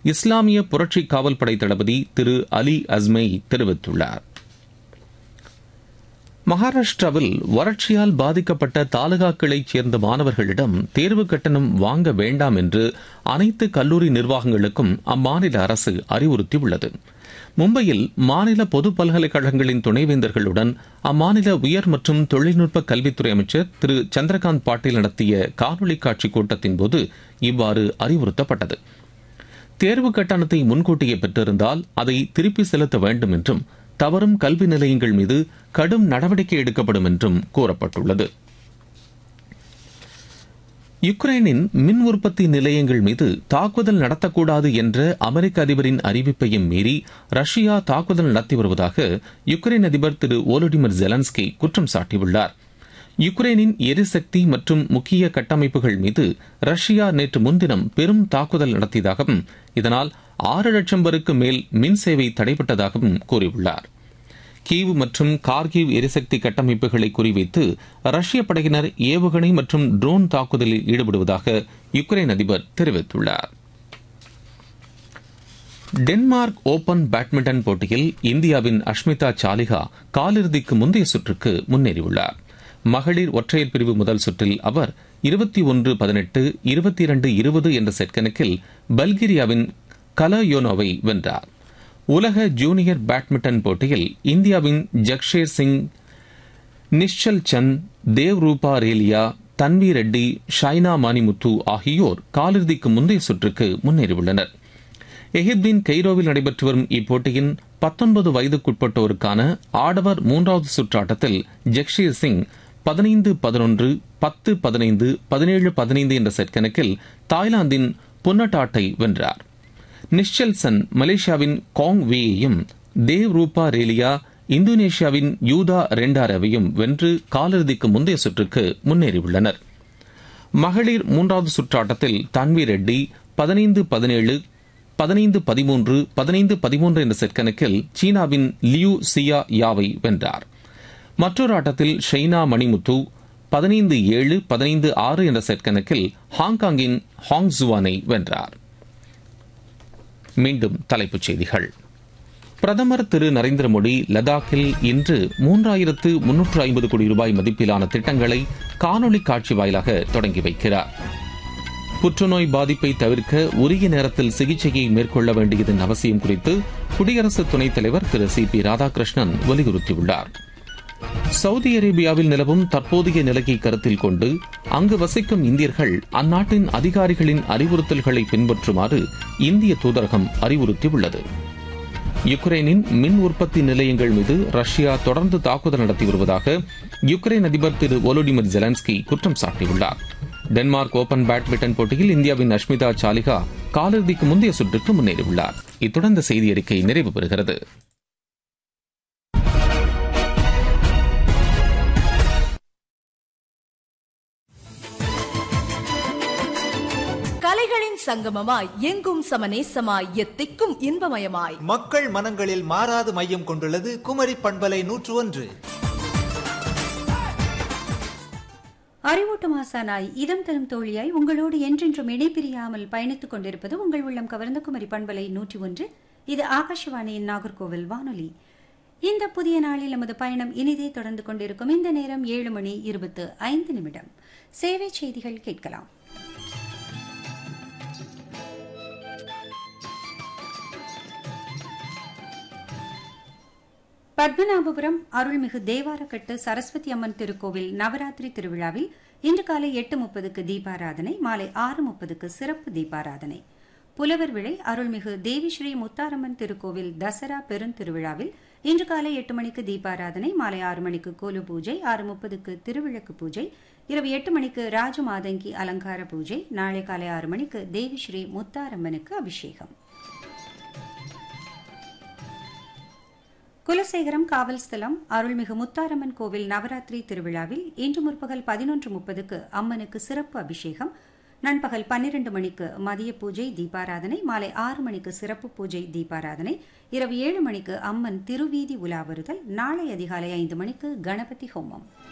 இஸ்லாமிய புரட்சி காவல்படை தளபதி திரு அலி அஸ்மை தெரிவித்துள்ளார் மகாராஷ்டிராவில் வறட்சியால் பாதிக்கப்பட்ட தாலுகாக்களைச் சேர்ந்த மாணவர்களிடம் தேர்வு கட்டணம் வாங்க வேண்டாம் என்று அனைத்து கல்லூரி நிர்வாகங்களுக்கும் அம்மாநில அரசு அறிவுறுத்தியுள்ளது மும்பையில் மாநில பொது பல்கலைக்கழகங்களின் துணைவேந்தர்களுடன் அம்மாநில உயர் மற்றும் தொழில்நுட்ப கல்வித்துறை அமைச்சர் திரு சந்திரகாந்த் பாட்டீல் நடத்திய காணொலி காட்சி கூட்டத்தின்போது இவ்வாறு அறிவுறுத்தப்பட்டது தேர்வு கட்டணத்தை முன்கூட்டியே பெற்றிருந்தால் அதை திருப்பி செலுத்த வேண்டும் என்றும் தவறும் கல்வி நிலையங்கள் மீது கடும் நடவடிக்கை எடுக்கப்படும் என்றும் கூறப்பட்டுள்ளது யுக்ரைனின் மின் உற்பத்தி நிலையங்கள் மீது தாக்குதல் நடத்தக்கூடாது என்ற அமெரிக்க அதிபரின் அறிவிப்பையும் மீறி ரஷ்யா தாக்குதல் நடத்தி வருவதாக யுக்ரைன் அதிபர் திரு ஓலோடிமிர் ஜெலன்ஸ்கி குற்றம் சாட்டியுள்ளார் யுக்ரைனின் எரிசக்தி மற்றும் முக்கிய கட்டமைப்புகள் மீது ரஷ்யா நேற்று முன்தினம் பெரும் தாக்குதல் நடத்தியதாகவும் இதனால் ஆறு லட்சம் பேருக்கு மேல் மின் சேவை தடைபட்டதாகவும் கூறியுள்ளார் கீவ் மற்றும் கார்கிவ் எரிசக்தி கட்டமைப்புகளை குறிவைத்து ரஷ்ய படையினர் ஏவுகணை மற்றும் ட்ரோன் தாக்குதலில் ஈடுபடுவதாக யுக்ரைன் அதிபர் தெரிவித்துள்ளார் டென்மார்க் ஓபன் பேட்மிண்டன் போட்டியில் இந்தியாவின் அஷ்மிதா சாலிகா காலிறுதிக்கு முந்தைய சுற்றுக்கு முன்னேறியுள்ளார் மகளிர் ஒற்றையர் பிரிவு முதல் சுற்றில் அவர் இருபத்தி ஒன்று பதினெட்டு இருபத்தி இரண்டு இருபது என்ற செட் கணக்கில் பல்கேரியாவின் கலயோனோவை வென்றார் உலக ஜூனியர் பேட்மிண்டன் போட்டியில் இந்தியாவின் ஜக்ஷேர் சிங் நிஷல் சந்த் தேவ் ரூபா ரேலியா தன்வி ரெட்டி ஷைனா மானிமுத்து ஆகியோர் காலிறுதிக்கு முந்தைய சுற்றுக்கு முன்னேறியுள்ளனர் எகிப்தின் கெய்ரோவில் நடைபெற்று வரும் இப்போட்டியின் பத்தொன்பது வயதுக்குட்பட்டோருக்கான ஆடவர் மூன்றாவது சுற்று ஆட்டத்தில் ஜக்ஷீர் சிங் பதினைந்து பதினொன்று பத்து பதினைந்து பதினேழு பதினைந்து என்ற செட் கணக்கில் தாய்லாந்தின் புன்னட்டாட்டை வென்றார் நிஷல் சன் மலேசியாவின் காங் வேயையும் தேவ் ரூபா ரேலியா இந்தோனேஷியாவின் யூதா ரெண்டாரவையும் வென்று காலிறுதிக்கு முந்தைய சுற்றுக்கு முன்னேறியுள்ளனர் மகளிர் மூன்றாவது சுற்றாட்டத்தில் தன்வி ரெட்டி பதினைந்து பதினேழு பதினைந்து பதிமூன்று பதினைந்து பதிமூன்று என்ற செட் கணக்கில் சீனாவின் லியூ சியா யாவை வென்றார் மற்றொரு ஆட்டத்தில் ஷெய்னா மணிமுத்து பதினைந்து ஏழு பதினைந்து ஆறு என்ற செட் கணக்கில் ஹாங்காங்கின் ஹாங் ஜுவானை வென்றார் மீண்டும் தலைப்புச் செய்திகள் பிரதமர் திரு நரேந்திர மோடி லடாக்கில் இன்று மூன்றாயிரத்து முன்னூற்று ஐம்பது கோடி ரூபாய் மதிப்பிலான திட்டங்களை காணொலி காட்சி வாயிலாக தொடங்கி வைக்கிறார் புற்றுநோய் பாதிப்பை தவிர்க்க உரிய நேரத்தில் சிகிச்சையை மேற்கொள்ள வேண்டியதன் அவசியம் குறித்து குடியரசு துணைத் தலைவர் திரு சி பி ராதாகிருஷ்ணன் வலியுறுத்தியுள்ளார் சவுதி அரேபியாவில் நிலவும் தற்போதைய நிலையை கருத்தில் கொண்டு அங்கு வசிக்கும் இந்தியர்கள் அந்நாட்டின் அதிகாரிகளின் அறிவுறுத்தல்களை பின்பற்றுமாறு இந்திய தூதரகம் அறிவுறுத்தியுள்ளது யுக்ரைனின் மின் உற்பத்தி நிலையங்கள் மீது ரஷ்யா தொடர்ந்து தாக்குதல் நடத்தி வருவதாக யுக்ரைன் அதிபர் திரு ஒலோடிமிர் ஜெலன்ஸ்கி குற்றம் சாட்டியுள்ளார் டென்மார்க் ஓபன் பேட்மிண்டன் போட்டியில் இந்தியாவின் அஷ்மிதா சாலிகா காலிறுதிக்கு முந்தைய சுற்றுக்கு முன்னேறியுள்ளார் இத்துடன் இந்த செய்தி அறிக்கை நிறைவு பெறுகிறது கலைகளின் சங்கமமாய் எங்கும் சமநேசமாய் எத்திக்கும் இன்பமயமாய் மக்கள் மனங்களில் மாறாது மையம் கொண்டுள்ளது குமரி பண்பலை நூற்று ஒன்று அறிவூட்டும் ஆசானாய் இதம் தரும் தோழியாய் உங்களோடு என்றென்றும் இணைப்பிரியாமல் பயணித்துக் கொண்டிருப்பது உங்கள் உள்ளம் கவர்ந்த குமரி பண்பலை நூற்றி ஒன்று இது ஆகாஷவாணியின் நாகர்கோவில் வானொலி இந்த புதிய நாளில் நமது பயணம் இனிதே தொடர்ந்து கொண்டிருக்கும் இந்த நேரம் ஏழு மணி இருபத்து ஐந்து நிமிடம் சேவை செய்திகள் கேட்கலாம் பத்மநாபபுரம் அருள்மிகு தேவாரக்கட்டு சரஸ்வதி அம்மன் திருக்கோவில் நவராத்திரி திருவிழாவில் இன்று காலை எட்டு முப்பதுக்கு தீபாராதனை மாலை ஆறு முப்பதுக்கு சிறப்பு தீபாராதனை புலவர் விழை அருள்மிகு தேவி ஸ்ரீ முத்தாரம்மன் திருக்கோவில் தசரா பெருந்திருவிழாவில் இன்று காலை எட்டு மணிக்கு தீபாராதனை மாலை ஆறு மணிக்கு கோலு பூஜை ஆறு முப்பதுக்கு திருவிளக்கு பூஜை இரவு எட்டு மணிக்கு ராஜமாதங்கி அலங்கார பூஜை நாளை காலை ஆறு மணிக்கு தேவி ஸ்ரீ முத்தாரம்மனுக்கு அபிஷேகம் குலசேகரம் காவல் ஸ்தலம் அருள்மிகு முத்தாரம்மன் கோவில் நவராத்திரி திருவிழாவில் இன்று முற்பகல் பதினொன்று முப்பதுக்கு அம்மனுக்கு சிறப்பு அபிஷேகம் நண்பகல் பன்னிரண்டு மணிக்கு மதிய பூஜை தீபாராதனை மாலை ஆறு மணிக்கு சிறப்பு பூஜை தீபாராதனை இரவு ஏழு மணிக்கு அம்மன் திருவீதி உலா வருதல் நாளை அதிகாலை ஐந்து மணிக்கு கணபதி ஹோமம்